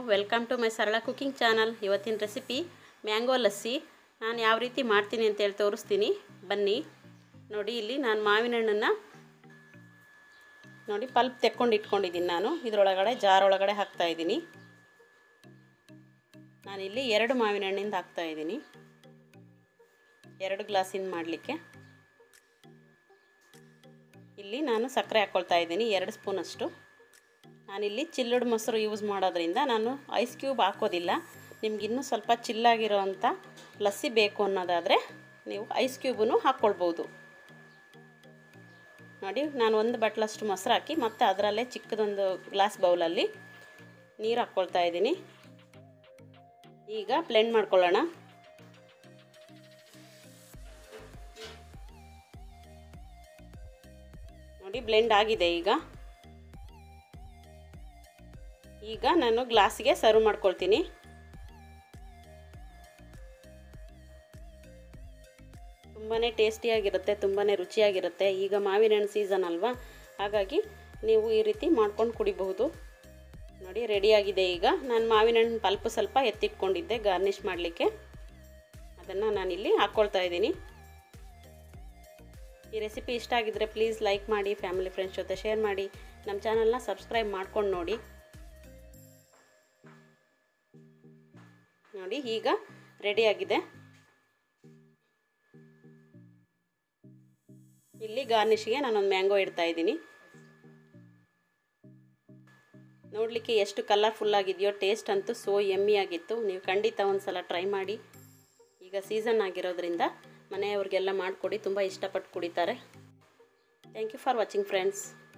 welcome to my Sarala cooking channel ಇವತ್ತಿನ recipe mango lassi ನಾನು ಯಾವ ರೀತಿ ಮಾಡ್ತೀನಿ ಅಂತೇಳಿ ತೋರಿಸ್ತೀನಿ ಬನ್ನಿ ನೋಡಿ ಇಲ್ಲಿ ನಾನು ಮಾವಿನ ಹಣ್ಣನ್ನು ನೋಡಿ ಪಲ್ಪ್ ತೆಕ್ಕೊಂಡು ಇಟ್ಕೊಂಡಿದ್ದೀನಿ ನಾನು ಇದರೊಳಗಡೆ ಜಾರ್ ಒಳಗಡೆ ಹಾಕ್ತಾಯಿದ್ದೀನಿ ನಾನಿಲ್ಲಿ ಎರಡು ಮಾವಿನ ಹಣ್ಣಿಂದ ಹಾಕ್ತಾಯಿದ್ದೀನಿ ಎರಡು ಗ್ಲಾಸಿಂದ ಮಾಡಲಿಕ್ಕೆ ಇಲ್ಲಿ ನಾನು ಸಕ್ಕರೆ ಹಾಕ್ಕೊಳ್ತಾ ಇದ್ದೀನಿ ಎರಡು ಸ್ಪೂನಷ್ಟು ನಾನಿಲ್ಲಿ ಚಿಲ್ಲಡ್ ಮೊಸರು ಯೂಸ್ ಮಾಡೋದ್ರಿಂದ ನಾನು ಐಸ್ ಕ್ಯೂಬ್ ಹಾಕೋದಿಲ್ಲ ನಿಮ್ಗಿನ್ನೂ ಸ್ವಲ್ಪ ಚಿಲ್ಲಾಗಿರೋವಂಥ ಲಸ್ಸಿ ಬೇಕು ಅನ್ನೋದಾದರೆ ನೀವು ಐಸ್ ಕ್ಯೂಬನ್ನು ಹಾಕ್ಕೊಳ್ಬೋದು ನೋಡಿ ನಾನು ಒಂದು ಬಟ್ಲಷ್ಟು ಮೊಸರು ಹಾಕಿ ಮತ್ತು ಅದರಲ್ಲೇ ಚಿಕ್ಕದೊಂದು ಗ್ಲಾಸ್ ಬೌಲಲ್ಲಿ ನೀರು ಹಾಕ್ಕೊಳ್ತಾ ಇದ್ದೀನಿ ಈಗ ಬ್ಲೆಂಡ್ ಮಾಡ್ಕೊಳ್ಳೋಣ ನೋಡಿ ಬ್ಲೆಂಡ್ ಆಗಿದೆ ಈಗ ಈಗ ನಾನು ಗ್ಲಾಸಿಗೆ ಸರ್ವ್ ಮಾಡ್ಕೊಳ್ತೀನಿ ತುಂಬಾ ಟೇಸ್ಟಿಯಾಗಿರುತ್ತೆ ತುಂಬಾ ರುಚಿಯಾಗಿರುತ್ತೆ ಈಗ ಮಾವಿನ ಹಣ್ಣು ಸೀಸನ್ ಅಲ್ವಾ ಹಾಗಾಗಿ ನೀವು ಈ ರೀತಿ ಮಾಡ್ಕೊಂಡು ಕುಡಿಬಹುದು ನೋಡಿ ರೆಡಿಯಾಗಿದೆ ಈಗ ನಾನು ಮಾವಿನ ಹಣ್ಣು ಪಲ್ಪ್ ಸ್ವಲ್ಪ ಎತ್ತಿಟ್ಕೊಂಡಿದ್ದೆ ಗಾರ್ನಿಷ್ ಮಾಡಲಿಕ್ಕೆ ಅದನ್ನು ನಾನಿಲ್ಲಿ ಹಾಕ್ಕೊಳ್ತಾ ಇದ್ದೀನಿ ಈ ರೆಸಿಪಿ ಇಷ್ಟ ಆಗಿದ್ದರೆ ಪ್ಲೀಸ್ ಲೈಕ್ ಮಾಡಿ ಫ್ಯಾಮಿಲಿ ಫ್ರೆಂಡ್ಸ್ ಜೊತೆ ಶೇರ್ ಮಾಡಿ ನಮ್ಮ ಚಾನಲ್ನ ಸಬ್ಸ್ಕ್ರೈಬ್ ಮಾಡ್ಕೊಂಡು ನೋಡಿ ನೋಡಿ ಈಗ ರೆಡಿಯಾಗಿದೆ ಇಲ್ಲಿ ಗಾರ್ನಿಷ್ಗೆ ನಾನೊಂದು ಮ್ಯಾಂಗೋ ಇಡ್ತಾ ಇದ್ದೀನಿ ನೋಡಲಿಕ್ಕೆ ಎಷ್ಟು ಕಲರ್ಫುಲ್ ಆಗಿದೆಯೋ ಟೇಸ್ಟ್ ಅಂತೂ ಸೋ ಎಮ್ಮಿ ಆಗಿತ್ತು ನೀವು ಖಂಡಿತ ಒಂದು ಸಲ ಟ್ರೈ ಮಾಡಿ ಈಗ ಸೀಸನ್ ಆಗಿರೋದ್ರಿಂದ ಮನೆಯವ್ರಿಗೆಲ್ಲ ಮಾಡಿಕೊಡಿ ತುಂಬ ಇಷ್ಟಪಟ್ಟು ಕುಡಿತಾರೆ thank you for watching friends